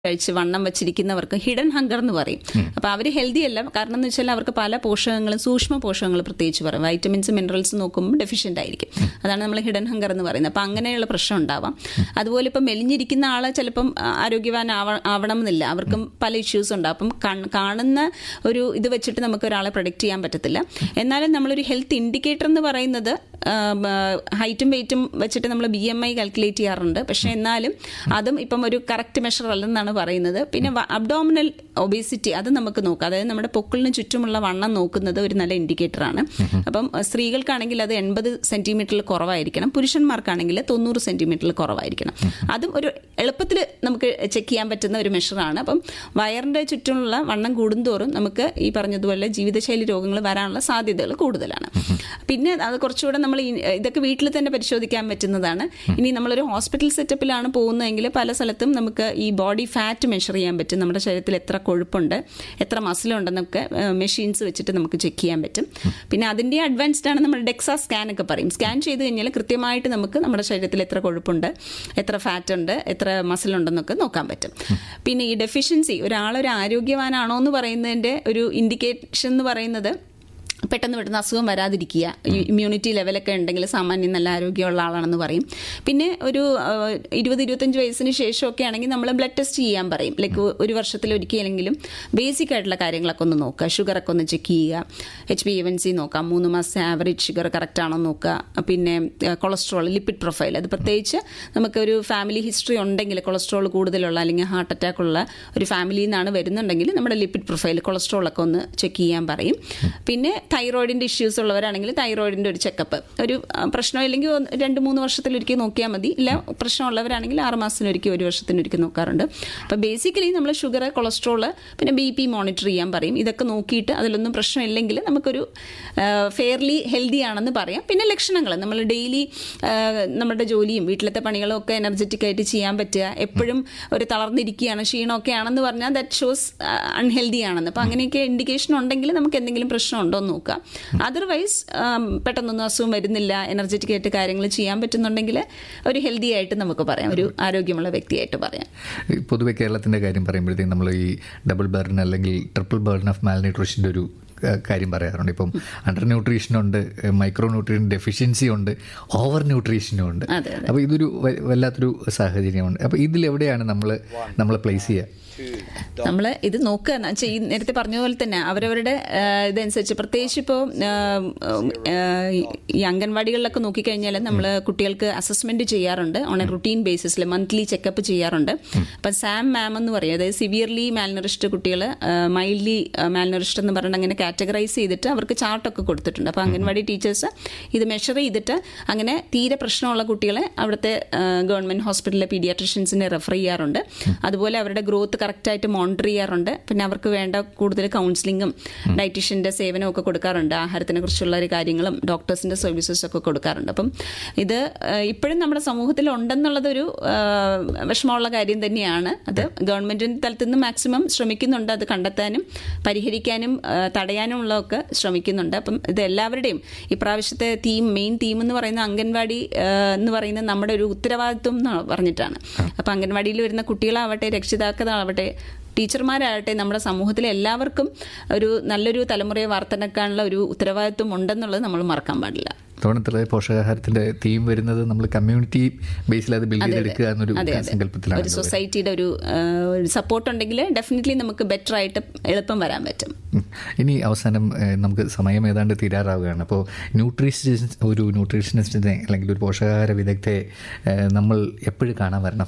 കഴിച്ച് വണ്ണം വെച്ചിരിക്കുന്നവർക്ക് hidden hunger എന്ന് പറയും അപ്പൊ അവർ ഹെൽത്തി അല്ല കാരണം എന്ന് വെച്ചാൽ അവർക്ക് പല പോഷകങ്ങളും സൂക്ഷ്മ പോഷകങ്ങൾ പ്രത്യേകിച്ച് പറയും വൈറ്റമിൻസ് മിനറൽസ് നോക്കുമ്പോൾ ഡെഫിഷ്യന്റ് ആയിരിക്കും അതാണ് നമ്മൾ ഹിഡൻ ഹങ്കർ എന്ന് പറയുന്നത് അപ്പൊ അങ്ങനെയുള്ള പ്രശ്നം ഉണ്ടാവാം അതുപോലെ ഇപ്പം മെലിഞ്ഞിരിക്കുന്ന ആള് ചിലപ്പം ആരോഗ്യവാൻ ആവണം എന്നില്ല അവർക്കും പല ഇഷ്യൂസ് ഉണ്ട് അപ്പം കാണുന്ന ഒരു ഇത് വെച്ചിട്ട് നമുക്ക് ഒരാളെ പ്രൊഡക്റ്റ് ചെയ്യാൻ പറ്റത്തില്ല എന്നാലും നമ്മളൊരു ഹെൽത്ത് ഇൻഡിക്കേറ്റർ എന്ന് പറയുന്നത് ഹൈറ്റും വെയിറ്റും വെച്ചിട്ട് നമ്മൾ ബി എം ഐ കാൽക്കുലേറ്റ് ചെയ്യാറുണ്ട് പക്ഷെ എന്നാലും അതും ഇപ്പം ഒരു കറക്റ്റ് മെഷർ അല്ലെന്നാണ് പറയുന്നത് പിന്നെ അബ്ഡോമിനൽ ഒബേസിറ്റി അത് നമുക്ക് നോക്കാം അതായത് നമ്മുടെ പൊക്കിളിന് ചുറ്റുമുള്ള വണ്ണം നോക്കുന്നത് ഒരു നല്ല ഇൻഡിക്കേറ്റർ ആണ് അപ്പം സ്ത്രീകൾക്കാണെങ്കിൽ അത് എൺപത് സെന്റിമീറ്ററിൽ കുറവായിരിക്കണം പുരുഷന്മാർക്കാണെങ്കിൽ തൊണ്ണൂറ് സെന്റിമീറ്ററിൽ കുറവായിരിക്കണം അതും ഒരു എളുപ്പത്തിൽ നമുക്ക് ചെക്ക് ചെയ്യാൻ പറ്റുന്ന ഒരു മെഷറാണ് അപ്പം വയറിന്റെ ചുറ്റുമുള്ള വണ്ണം കൂടുന്തോറും നമുക്ക് ഈ പറഞ്ഞതുപോലെ ജീവിതശൈലി രോഗങ്ങൾ വരാനുള്ള സാധ്യതകൾ കൂടുതലാണ് പിന്നെ അത് കുറച്ചുകൂടെ നമ്മൾ ഇതൊക്കെ വീട്ടിൽ തന്നെ പരിശോധിക്കാൻ പറ്റുന്നതാണ് ഇനി നമ്മളൊരു ഹോസ്പിറ്റൽ സെറ്റപ്പിലാണ് പോകുന്നതെങ്കിൽ പല സ്ഥലത്തും നമുക്ക് ഈ ബോഡി ഫാറ്റ് മെഷർ ചെയ്യാൻ പറ്റും നമ്മുടെ ശരീരത്തിൽ എത്ര കൊഴുപ്പുണ്ട് എത്ര മസിലുണ്ടെന്നൊക്കെ മെഷീൻസ് വെച്ചിട്ട് നമുക്ക് ചെക്ക് ചെയ്യാൻ പറ്റും പിന്നെ അതിൻ്റെ അഡ്വാൻസ്ഡ് ആണ് നമ്മൾ ഡെക്സാ സ്കാൻ ഒക്കെ പറയും സ്കാൻ ചെയ്ത് കഴിഞ്ഞാൽ കൃത്യമായിട്ട് നമുക്ക് നമ്മുടെ ശരീരത്തിൽ എത്ര കൊഴുപ്പുണ്ട് എത്ര ഫാറ്റ് ഉണ്ട് എത്ര മസിലുണ്ടെന്നൊക്കെ നോക്കാൻ പറ്റും പിന്നെ ഈ ഡെഫിഷ്യൻസി ഒരാളൊരു ആരോഗ്യവാനാണോ എന്ന് പറയുന്നതിൻ്റെ ഒരു ഇൻഡിക്കേഷൻ എന്ന് പറയുന്നത് പെട്ടെന്ന് പെട്ടെന്ന് അസുഖം വരാതിരിക്കുക ഇമ്മ്യൂണിറ്റി ലെവലൊക്കെ ഉണ്ടെങ്കിൽ സാമാന്യം നല്ല ആരോഗ്യമുള്ള ആളാണെന്ന് പറയും പിന്നെ ഒരു ഇരുപത് ഇരുപത്തഞ്ച് വയസ്സിന് ശേഷമൊക്കെ ആണെങ്കിൽ നമ്മൾ ബ്ലഡ് ടെസ്റ്റ് ചെയ്യാൻ പറയും ലൈക്ക് ഒരു വർഷത്തിൽ ഒരിക്കലെങ്കിലും ബേസിക് ആയിട്ടുള്ള കാര്യങ്ങളൊക്കെ ഒന്ന് നോക്കുക ഷുഗറൊക്കെ ഒന്ന് ചെക്ക് ചെയ്യുക എച്ച് ബി എവൻ സി നോക്കാം മൂന്ന് മാസത്തെ ആവറേജ് ഷുഗർ കറക്റ്റ് ആണോ നോക്കുക പിന്നെ കൊളസ്ട്രോൾ ലിപ്പിഡ് പ്രൊഫൈൽ അത് പ്രത്യേകിച്ച് നമുക്കൊരു ഫാമിലി ഹിസ്റ്ററി ഉണ്ടെങ്കിൽ കൊളസ്ട്രോൾ കൂടുതലുള്ള അല്ലെങ്കിൽ ഹാർട്ട് അറ്റാക്ക് ഉള്ള ഒരു ഫാമിലിയിൽ നിന്നാണ് വരുന്നുണ്ടെങ്കിൽ നമ്മുടെ ലിപ്പിഡ് പ്രൊഫൈൽ കൊളസ്ട്രോളൊക്കെ ഒന്ന് ചെക്ക് ചെയ്യാൻ പറയും പിന്നെ തൈറോയിഡിൻ്റെ ഇഷ്യൂസ് ഉള്ളവരാണെങ്കിൽ തൈറോയിഡിൻ്റെ ഒരു ചെക്കപ്പ് ഒരു പ്രശ്നം ഇല്ലെങ്കിൽ രണ്ട് മൂന്ന് വർഷത്തിലൊരിക്കൽ നോക്കിയാൽ മതി ഇല്ല പ്രശ്നമുള്ളവരാണെങ്കിൽ ആറ് മാസത്തിനൊരിക്കൽ ഒരു വർഷത്തിനൊരിക്കൽ നോക്കാറുണ്ട് അപ്പോൾ ബേസിക്കലി നമ്മൾ ഷുഗർ കൊളസ്ട്രോൾ പിന്നെ ബി പി മോണിറ്റർ ചെയ്യാൻ പറയും ഇതൊക്കെ നോക്കിയിട്ട് അതിലൊന്നും പ്രശ്നമില്ലെങ്കിൽ നമുക്കൊരു ഫെയർലി ഹെൽത്തി ആണെന്ന് പറയാം പിന്നെ ലക്ഷണങ്ങൾ നമ്മൾ ഡെയിലി നമ്മുടെ ജോലിയും വീട്ടിലത്തെ പണികളും ഒക്കെ എനർജറ്റിക് ആയിട്ട് ചെയ്യാൻ പറ്റുക എപ്പോഴും ഒരു തളർന്നിരിക്കുകയാണ് ക്ഷീണമൊക്കെ ആണെന്ന് പറഞ്ഞാൽ ദാറ്റ് ഷോസ് അൺഹെൽത്തി ആണെന്ന് അപ്പോൾ അങ്ങനെയൊക്കെ ഇൻഡിക്കേഷൻ ഉണ്ടെങ്കിൽ നമുക്ക് എന്തെങ്കിലും പ്രശ്നമുണ്ടോ എന്ന് നോക്കാം അതർവൈസ് പെട്ടെന്നൊന്നും അസുഖം വരുന്നില്ല എനർജറ്റിക് ആയിട്ട് കാര്യങ്ങൾ ചെയ്യാൻ പറ്റുന്നുണ്ടെങ്കിൽ ഒരു ഹെൽത്തി ആയിട്ട് നമുക്ക് പറയാം ഒരു ആരോഗ്യമുള്ള വ്യക്തിയായിട്ട് പറയാം പൊതുവെ കേരളത്തിൻ്റെ കാര്യം പറയുമ്പോഴത്തേക്കും നമ്മൾ ഈ ഡബിൾ ബേർൺ അല്ലെങ്കിൽ ട്രിപ്പിൾ ബേർൺ ഓഫ് മാൽന്യൂട്രീഷൻ്റെ ഒരു കാര്യം പറയാറുണ്ട് ഇപ്പം അണ്ടർ ന്യൂട്രീഷൻ ഉണ്ട് മൈക്രോ ന്യൂട്രീഷൻ ഡെഫിഷ്യൻസി ഉണ്ട് ഓവർ ന്യൂട്രീഷനും ഉണ്ട് അപ്പോൾ ഇതൊരു വല്ലാത്തൊരു സാഹചര്യമുണ്ട് അപ്പോൾ ഇതിലെവിടെയാണ് നമ്മൾ നമ്മൾ പ്ലേസ് ചെയ്യുക നമ്മൾ ഇത് നോക്കുക നേരത്തെ പറഞ്ഞ പോലെ തന്നെ അവരവരുടെ ഇതനുസരിച്ച് പ്രത്യേകിച്ച് ഇപ്പോൾ ഈ അംഗൻവാടികളിലൊക്കെ നോക്കിക്കഴിഞ്ഞാൽ നമ്മൾ കുട്ടികൾക്ക് അസസ്മെന്റ് ചെയ്യാറുണ്ട് ഓൺ എ റുട്ടീൻ ബേസിസിൽ മന്ത്ലി ചെക്കപ്പ് ചെയ്യാറുണ്ട് അപ്പം സാം മാം എന്ന് പറയും അതായത് സിവിയർലി മാൽനറിഷ്ഡ് കുട്ടികൾ മൈൽഡ്ലി മാൽനറിഷ്ഡ് എന്ന് പറഞ്ഞിട്ട് അങ്ങനെ കാറ്റഗറൈസ് ചെയ്തിട്ട് അവർക്ക് ചാർട്ടൊക്കെ കൊടുത്തിട്ടുണ്ട് അപ്പോൾ അംഗൻവാടി ടീച്ചേഴ്സ് ഇത് മെഷർ ചെയ്തിട്ട് അങ്ങനെ തീരെ പ്രശ്നമുള്ള കുട്ടികളെ അവിടുത്തെ ഗവൺമെന്റ് ഹോസ്പിറ്റലിലെ പീഡിയാട്രിഷ്യൻസിനെ റെഫർ ചെയ്യാറുണ്ട് അതുപോലെ അവരുടെ ഗ്രോത്ത് കറക്റ്റായിട്ട് മോണിറ്റർ ചെയ്യാറുണ്ട് പിന്നെ അവർക്ക് വേണ്ട കൂടുതൽ കൗൺസിലിങ്ങും ഡയറ്റീഷ്യൻ്റെ സേവനവും ഒക്കെ കൊടുക്കാറുണ്ട് ആഹാരത്തിനെ കുറിച്ചുള്ള കാര്യങ്ങളും ഡോക്ടേഴ്സിൻ്റെ സർവീസസ് ഒക്കെ കൊടുക്കാറുണ്ട് അപ്പം ഇത് ഇപ്പോഴും നമ്മുടെ സമൂഹത്തിൽ ഉണ്ടെന്നുള്ളതൊരു വിഷമമുള്ള കാര്യം തന്നെയാണ് അത് ഗവൺമെൻറ്റിൻ്റെ തലത്തിൽ നിന്ന് മാക്സിമം ശ്രമിക്കുന്നുണ്ട് അത് കണ്ടെത്താനും പരിഹരിക്കാനും തടയാനും ഉള്ളതൊക്കെ ശ്രമിക്കുന്നുണ്ട് അപ്പം ഇത് എല്ലാവരുടെയും ഇപ്രാവശ്യത്തെ തീം മെയിൻ തീം എന്ന് പറയുന്ന അംഗൻവാടി എന്ന് പറയുന്ന നമ്മുടെ ഒരു ഉത്തരവാദിത്വം എന്ന് പറഞ്ഞിട്ടാണ് അപ്പം അംഗൻവാടിയിൽ വരുന്ന കുട്ടികളാവട്ടെ രക്ഷിതാക്കളാവട്ടെ ടീച്ചർമാരാകട്ടെ നമ്മുടെ സമൂഹത്തിലെ എല്ലാവർക്കും ഒരു നല്ലൊരു തലമുറയെ വാർത്തെടുക്കാനുള്ള ഒരു ഉത്തരവാദിത്വം ഉണ്ടെന്നുള്ളത് നമ്മൾ മറക്കാൻ പാടില്ല തോണത്തിലെ പോഷകാഹാരത്തിന്റെ തീം വരുന്നത് നമ്മൾ കമ്മ്യൂണിറ്റി ബേസിൽ അത് ബിൽഡ് ചെയ്തെടുക്കുക എന്നൊരു സങ്കല്പത്തിലാണ് ഒരു സൊസൈറ്റിയുടെ ഒരു സപ്പോർട്ട് ഉണ്ടെങ്കിൽ ഡെഫിനറ്റ്ലി നമുക്ക് ബെറ്റർ ആയിട്ട് എളുപ്പം വരാൻ പറ്റും ഇനി അവസാനം നമുക്ക് സമയം ഏതാണ്ട് തീരാറാവുകയാണ് അപ്പോൾ ന്യൂട്രീഷനിസ്റ്റ് ഒരു ന്യൂട്രീഷനിസ്റ്റിനെ അല്ലെങ്കിൽ ഒരു പോഷകാഹാര വിദഗ്ധയെ നമ്മൾ എപ്പോഴും കാണാൻ വരണം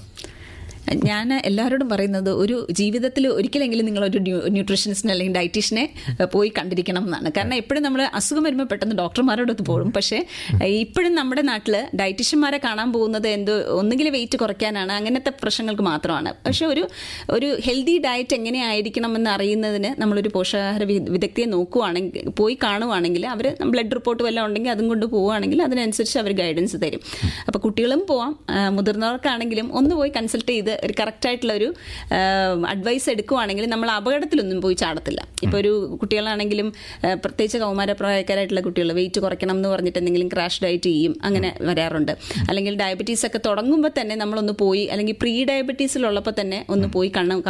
ഞാൻ എല്ലാവരോടും പറയുന്നത് ഒരു ജീവിതത്തിൽ ഒരിക്കലെങ്കിലും നിങ്ങൾ ഒരു ന്യൂട്രീഷനിസ്റ്റിനെ അല്ലെങ്കിൽ ഡയറ്റീഷ്യനെ പോയി കണ്ടിരിക്കണം എന്നാണ് കാരണം എപ്പോഴും നമ്മൾ അസുഖം വരുമ്പോൾ പെട്ടെന്ന് ഡോക്ടർമാരോടൊത്ത് പോകും പക്ഷേ ഇപ്പോഴും നമ്മുടെ നാട്ടിൽ ഡയറ്റീഷ്യന്മാരെ കാണാൻ പോകുന്നത് എന്തോ ഒന്നുകിൽ വെയിറ്റ് കുറയ്ക്കാനാണ് അങ്ങനത്തെ പ്രശ്നങ്ങൾക്ക് മാത്രമാണ് പക്ഷേ ഒരു ഒരു ഹെൽത്തി ഡയറ്റ് എങ്ങനെയായിരിക്കണം എന്ന് അറിയുന്നതിന് നമ്മളൊരു പോഷകാഹാര വിദഗ്ധയെ നോക്കുവാണെങ്കിൽ പോയി കാണുവാണെങ്കിൽ അവർ ബ്ലഡ് റിപ്പോർട്ട് വല്ലതും ഉണ്ടെങ്കിൽ അതും കൊണ്ട് പോവുകയാണെങ്കിൽ അതിനനുസരിച്ച് അവർ ഗൈഡൻസ് തരും അപ്പോൾ കുട്ടികളും പോവാം മുതിർന്നവർക്കാണെങ്കിലും ഒന്ന് പോയി കൺസൾട്ട് ചെയ്ത് ഒരു കറക്റ്റായിട്ടുള്ള ഒരു അഡ്വൈസ് എടുക്കുവാണെങ്കിൽ നമ്മൾ അപകടത്തിലൊന്നും പോയി ചാടത്തില്ല ഇപ്പോൾ ഒരു കുട്ടികളാണെങ്കിലും പ്രത്യേകിച്ച് കൗമാരപ്രായക്കാരായിട്ടുള്ള കുട്ടികൾ വെയിറ്റ് കുറയ്ക്കണം എന്ന് പറഞ്ഞിട്ട് എന്തെങ്കിലും ക്രാഷ് ഡയറ്റ് ചെയ്യും അങ്ങനെ വരാറുണ്ട് അല്ലെങ്കിൽ ഡയബറ്റീസ് ഒക്കെ തുടങ്ങുമ്പോൾ തന്നെ നമ്മളൊന്ന് പോയി അല്ലെങ്കിൽ പ്രീ ഡയബറ്റീസിലുള്ളപ്പോൾ തന്നെ ഒന്ന് പോയി കണ്ണ്